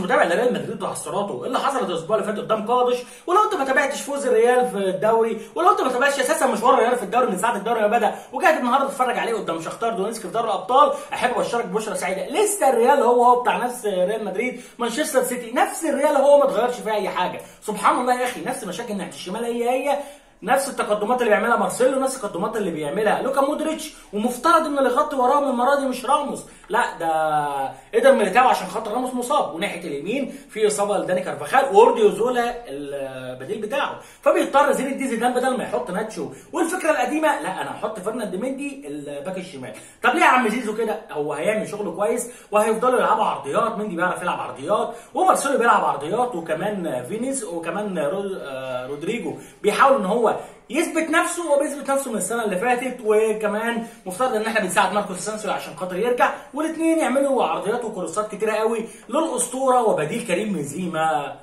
متابع لريال مدريد وحصراته اللي حصلت الاسبوع اللي فات قدام قادش ولو انت ما تابعتش فوز الريال في الدوري ولو انت ما تابعتش اساسا مشوار الريال في الدوري من ساعه الدوري ما بدا وقاعد النهارده تتفرج عليه قدام شختار دونيسك في دوري الابطال احب ابشرك ببشرى سعيده لسه الريال هو هو بتاع نفس ريال مدريد مانشستر سيتي نفس الريال هو ما اتغيرش فيه اي حاجه سبحان الله يا اخي نفس مشاكل ناحيه الشمال هي هي نفس التقدمات اللي بيعملها مارسيلو نفس التقدمات اللي بيعملها لوكا مودريتش ومفترض ان اللي يغطي وراهم المره دي مش راموس لا ده قدر ميليتاو عشان خاطر راموس مصاب وناحيه اليمين في اصابه لداني كارفاخال واورديو زولا البديل بتاعه فبيضطر زين الدين زيدان بدل ما يحط ناتشو والفكره القديمه لا انا هحط فرناند مندي الباك الشمال طب ليه يا عم زيزو كده هو هيعمل شغل كويس وهيفضلوا يلعبوا عرضيات مندي بيعرف يلعب عرضيات ومارسيلو بيلعب عرضيات وكمان فينيس وكمان رودريجو بيحاول ان هو يثبت نفسه هو بيثبت نفسه من السنه اللي فاتت وكمان مفترض ان احنا بنساعد ماركوس اسانسيو عشان خاطر يرجع والاثنين يعملوا عرضيات وكروسات كتيره قوي للاسطوره وبديل كريم بنزيما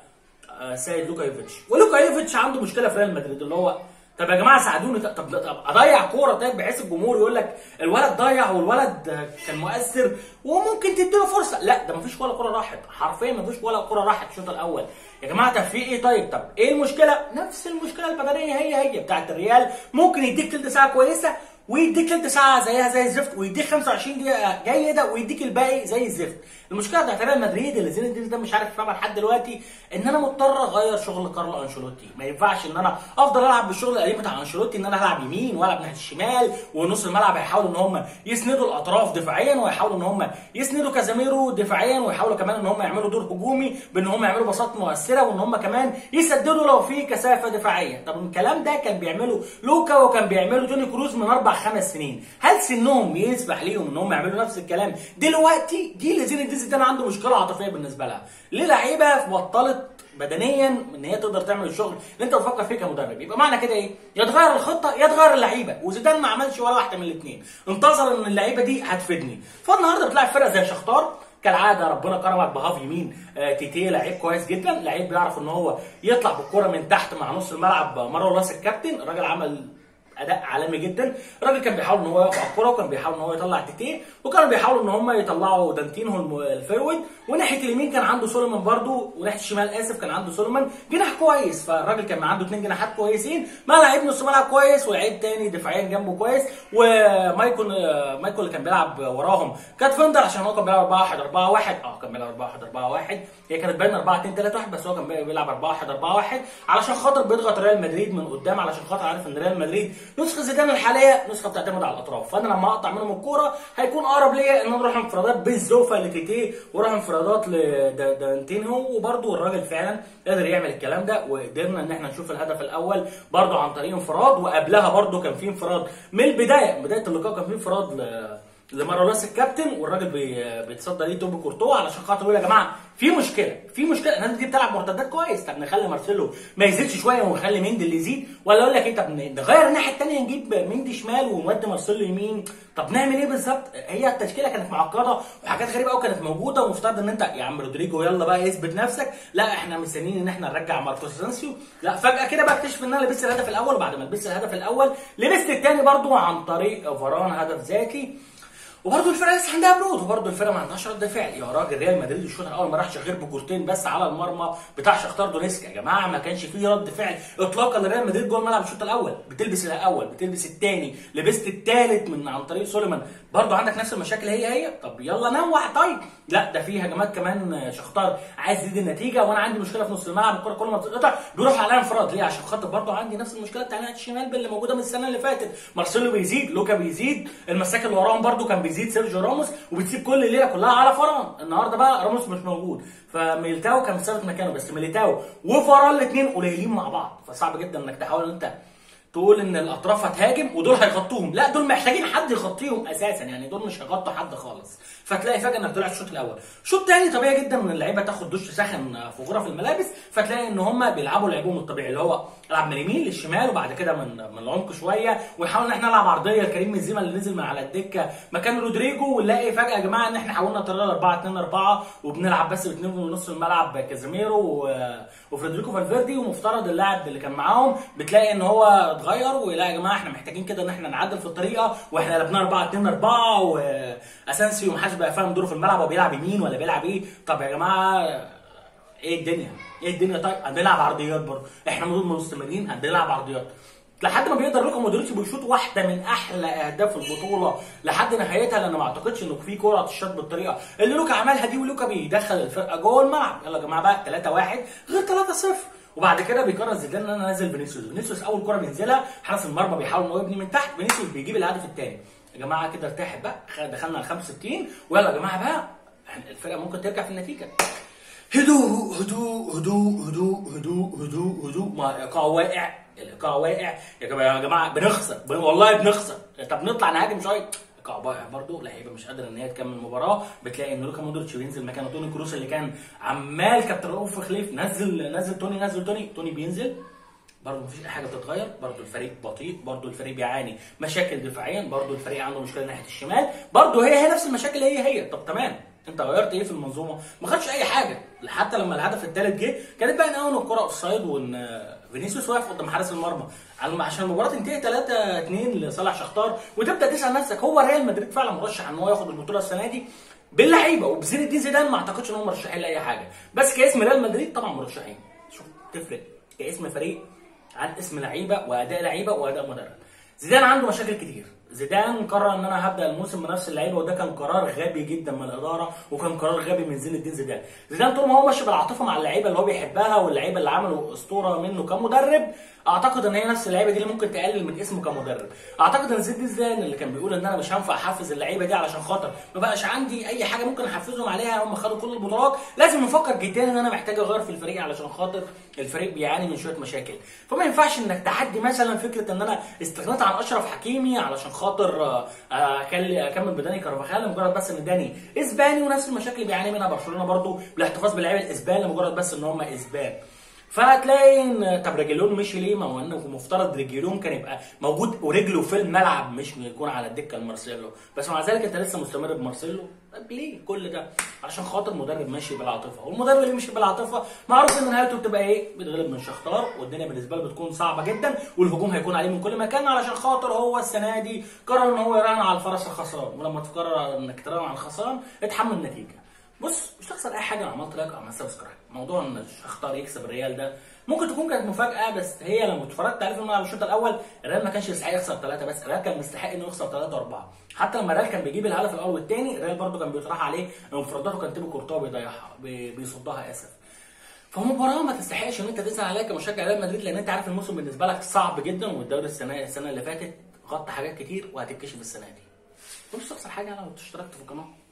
سيد لوكا يوفيتش ولوكا يوفيتش عنده مشكله في ريال مدريد اللي هو طب يا جماعه ساعدوني طب, طب اضيع كوره طيب بحيث الجمهور يقول لك الولد ضيع والولد كان مؤثر وممكن تديله فرصه لا ده مفيش ولا كوره راحت حرفيا مفيش ولا كوره راحت الشوط الاول يا جماعه طب في ايه طيب طب ايه المشكله نفس المشكله البدنيه هي هي بتاعت الريال ممكن يديك تلت ساعه كويسه ويديك تلت ساعه زيها زي الزفت ويديك 25 دقيقه جيده ويديك الباقي زي الزفت المشكله بتاعت ريال مدريد اللي زين الدين ده مش عارف يفهمها لحد دلوقتي ان انا مضطر اغير شغل كارلو انشيلوتي ما ينفعش ان انا افضل العب بالشغل القديم بتاع انشيلوتي ان انا هلعب يمين والعب ناحيه الشمال ونص الملعب هيحاولوا ان هم يسندوا الاطراف دفاعيا ويحاولوا ان هم يسندوا كازاميرو دفاعيا ويحاولوا كمان ان هم يعملوا دور هجومي بان هم يعملوا باصات مؤثره وان هم كمان يسددوا لو في كثافه دفاعيه طب الكلام ده كان بيعمله لوكا وكان بيعمله توني كروز من اربع خمس سنين هل سنهم يسمح ليهم ان هم يعملوا نفس الكلام دلوقتي جيل زين الدين زيدان عنده مشكله عاطفيه بالنسبه لها ليه لعيبه بطلت بدنيا ان هي تقدر تعمل الشغل اللي انت بتفكر فيه كمدرب يبقى معنى كده ايه يا تغير الخطه يا تغير اللعيبه وزيدان ما عملش ولا واحده من الاثنين انتظر ان اللعيبه دي هتفيدني فالنهارده بتلعب فرقه زي شختار كالعاده ربنا كرمك بهاف يمين آه تيتي لعيب كويس جدا لعيب بيعرف ان هو يطلع بالكره من تحت مع نص الملعب مره راس الكابتن الراجل عمل اداء عالمي جدا الراجل كان بيحاول ان هو يقف على الكوره وكان بيحاول ان هو يطلع تيتيه وكانوا بيحاولوا ان هم يطلعوا دانتينو الفيرود وناحيه اليمين كان عنده سوليمان برده وناحيه الشمال اسف كان عنده سوليمان جناح كويس فالراجل كان عنده اثنين جناحات كويسين مع لعيب نص ملعب كويس ولاعيب تاني دفاعيا جنبه كويس ومايكون مايكون اللي كان بيلعب وراهم كات فندر عشان هو كان بيلعب 4 1 4 1 اه كان بيلعب 4 1 4 1 هي كانت باينه 4 2 3 1 بس هو كان بيلعب 4 1 4 1 علشان خاطر بيضغط ريال مدريد من قدام علشان خاطر عارف ان ريال مدريد نسخه زيدان الحاليه نسخه بتعتمد على الاطراف فانا لما اقطع منهم الكوره هيكون اقرب ليا ان انا اروح انفرادات بالزوفا لتيتي واروح انفرادات لدانتينهو وبرده الراجل فعلا قدر يعمل الكلام ده وقدرنا ان احنا نشوف الهدف الاول برده عن طريق انفراد وقبلها برده كان في انفراد من البدايه بدايه اللقاء كان في انفراد ل... لمارولاس الكابتن والراجل بي... بيتصدى ليه توب كورتوا علشان خاطر يقول يا جماعه في مشكله في مشكله الناس دي بتلعب مرتدات كويس طب نخلي مارسيلو ما يزيدش شويه ونخلي مندي اللي يزيد ولا اقول لك ايه طب نغير الناحيه الثانيه نجيب مندي شمال ونودي مارسيلو يمين طب نعمل ايه بالظبط هي التشكيله كانت معقده وحاجات غريبه قوي كانت موجوده ومفترض ان انت يا عم رودريجو يلا بقى اثبت نفسك لا احنا مستنيين ان احنا نرجع ماركوس اسانسيو لا فجاه كده بقى اكتشف ان انا لبست الهدف الاول وبعد ما لبست الهدف الاول لبست الثاني برده عن طريق فاران هدف ذاتي وبرضه الفرقه لسه عندها برود وبرضه الفرقه ما عندهاش رد فعل يا راجل ريال مدريد الشوط الاول ما راحش غير بكورتين بس على المرمى بتاع شختار دونيسك يا جماعه ما كانش فيه رد فعل اطلاقا لريال مدريد جوه الملعب الشوط الاول بتلبس الاول بتلبس الثاني لبست الثالث من عن طريق سوليمان برضه عندك نفس المشاكل هي هي طب يلا نوع طيب لا ده في هجمات كمان شختار عايز يزيد النتيجه وانا عندي مشكله في نص الملعب الكره كل ما بتتقطع بيروح عليها انفراد ليه عشان خاطر برضه عندي نفس المشكله بتاع ناحيه الشمال اللي موجوده من السنه اللي فاتت مارسيلو بيزيد لوكا بيزيد المساك اللي وراهم برضه كان بيزيد سيرجيو راموس وبتسيب كل الليله كلها على فران النهارده بقى راموس مش موجود فميليتاو كان ثابت مكانه بس ميليتاو وفاران الاثنين قليلين مع بعض فصعب جدا انك تحاول ان انت تقول ان الاطراف هتهاجم ودول هيغطوهم لا دول محتاجين حد يغطيهم اساسا يعني دول مش هيغطوا حد خالص فتلاقي فجاه انك طلعت الشوط الاول شوط تاني طبيعي جدا ان اللعيبه تاخد دش سخن في غرف الملابس فتلاقي ان هم بيلعبوا لعبهم الطبيعي اللي هو العب من اليمين للشمال وبعد كده من من العمق شويه ونحاول ان احنا نلعب عرضيه لكريم بنزيما اللي نزل من على الدكه مكان رودريجو ونلاقي فجاه يا جماعه ان احنا حاولنا طريقه 4 2 4 وبنلعب بس باثنين من نص الملعب كازيميرو وفريدريكو فالفيردي ومفترض اللاعب اللي كان معاهم بتلاقي ان هو اتغير ولا يا جماعه احنا محتاجين كده ان احنا نعدل في الطريقه واحنا لعبنا 4 2 4 واسانسيو محدش بقى فاهم دوره في الملعب هو بيلعب يمين ولا بيلعب ايه طب يا جماعه ايه الدنيا ايه الدنيا طيب هنلعب عرضيات برضه احنا مستمرين هنلعب عرضيات لحد ما بيقدر لوكا مودريتش بيشوط واحده من احلى اهداف البطوله لحد نهايتها لان ما اعتقدش انه في كوره تشاط بالطريقه اللي لوكا عملها دي ولوكا بيدخل الفرقه جوه الملعب يلا يا جماعه بقى 3 1 غير 3 0 وبعد كده بيقرر زيدان ان انا نازل فينيسيوس فينيسيوس اول كوره بينزلها حارس المرمى بيحاول انه يبني من تحت فينيسيوس بيجيب الهدف الثاني يا جماعه كده ارتاحت بقى دخلنا ال 65 ويلا يا جماعه بقى الفرقه ممكن ترجع في النتيجه هدوء هدوء هدوء هدوء هدوء هدوء هدوء ما ايقاع واقع الايقاع واقع يا جماعه يا جماعه بنخسر والله بنخسر طب نطلع نهاجم شويه ايقاع واقع برضه لعيبه مش قادره ان هي تكمل المباراه بتلاقي ان لوكا مودريتش بينزل مكانه توني كروس اللي كان عمال كابتن رؤوف خليف نزل نزل توني نزل توني توني بينزل برضه مفيش اي حاجه بتتغير برضه الفريق بطيء برضه الفريق بيعاني مشاكل دفاعيا برضه الفريق عنده مشكله ناحيه الشمال برضه هي هي نفس المشاكل هي هي طب تمام انت غيرت ايه في المنظومه؟ ما خدش اي حاجه حتى لما الهدف الثالث جه كانت باين قوي ان الكره اوف سايد وان فينيسيوس واقف قدام حارس المرمى عشان المباراه تنتهي 3 2 لصالح شختار وتبدا تسال نفسك هو ريال مدريد فعلا مرشح ان هو ياخد البطوله السنه دي باللعيبه وبزين الدين زيدان ما اعتقدش ان هم مرشحين لاي حاجه بس كاسم ريال مدريد طبعا مرشحين شوف تفرق كاسم فريق عن اسم لعيبه واداء لعيبه واداء مدرب زيدان عنده مشاكل كتير زيدان قرر ان انا هبدا الموسم بنفس اللعيبه وده كان قرار غبي جدا من الاداره وكان قرار غبي من زين الدين زيدان زيدان طول ما هو ماشي بالعاطفه مع اللعيبه اللي هو بيحبها واللعيبه اللي عملوا اسطوره منه كمدرب اعتقد ان هي نفس اللعيبه دي اللي ممكن تقلل من اسمه كمدرب اعتقد ان زين الدين زيدان اللي كان بيقول ان انا مش هينفع احفز اللعيبه دي علشان خاطر ما بقاش عندي اي حاجه ممكن احفزهم عليها هم خدوا كل البطولات لازم نفكر جدا ان انا محتاج اغير في الفريق علشان خاطر الفريق بيعاني من شويه مشاكل فما ينفعش انك تحدي مثلا فكره ان انا استغنيت عن اشرف حكيمي علشان خاطر اكمل بداني كارفاخال لمجرد بس ان داني اسباني ونفس المشاكل اللي بيعاني منها برشلونه برضو بالاحتفاظ باللعيبه الاسبان لمجرد بس ان هم اسبان فهتلاقي ان طب ريجيلون مشي ليه؟ ما هو انه مفترض ريجيلون كان يبقى موجود ورجله في الملعب مش يكون على الدكه لمارسيلو بس مع ذلك انت لسه مستمر بمارسيلو طب ليه كل ده؟ عشان خاطر مدرب ماشي بالعاطفه والمدرب اللي ماشي بالعاطفه معروف ان نهايته بتبقى ايه؟ بيتغلب من شختار والدنيا بالنسبه له بتكون صعبه جدا والهجوم هيكون عليه من كل مكان علشان خاطر هو السنه دي قرر ان هو يراهن على الفرس الخسران ولما تقرر انك تراهن على الخسران اتحمل النتيجه بص مش هتخسر اي حاجه لو عملت لايك او عملت سبسكرايب موضوع ان شختار يكسب الريال ده ممكن تكون كانت مفاجاه بس هي لما اتفرجت عليه في الملعب الشوط الاول الريال ما كانش يستحق يخسر ثلاثه بس الريال كان مستحق انه يخسر ثلاثه واربعه حتى لما الريال كان بيجيب الهدف الاول والثاني الريال برده كان بيطرح عليه انفراداته كان تيبو كورتوا بيضيعها بيصدها اسف فمباراه ما تستحقش ان انت تزعل عليها كمشجع ريال مدريد لان انت عارف الموسم بالنسبه لك صعب جدا والدوري السنه السنه اللي فاتت غطى حاجات كتير وهتتكشف السنه دي مش تخسر حاجه لو اشتركت في القناه